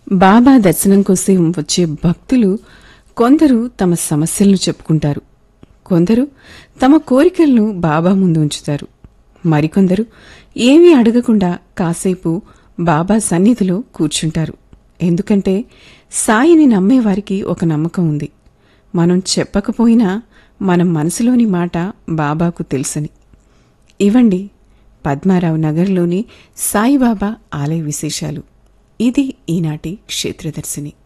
బాబా దర్శనం కోసం వచ్చే భక్తులు కొందరు తమ సమస్యలను చెప్పుకుంటారు కొందరు తమ కోరికలను బాబా ముందు ఉంచుతారు మరికొందరు ఏమీ అడగకుండా కాసేపు బాబా సన్నిధిలో కూర్చుంటారు ఎందుకంటే సాయిని నమ్మేవారికి ఒక నమ్మకం ఉంది మనం చెప్పకపోయినా మన మనసులోని మాట బాబాకు తెలుసని ఇవండి పద్మారావు నగర్లోని సాయిబాబా ఆలయ విశేషాలు ఇది ఈనాటి క్షేత్రదర్శిని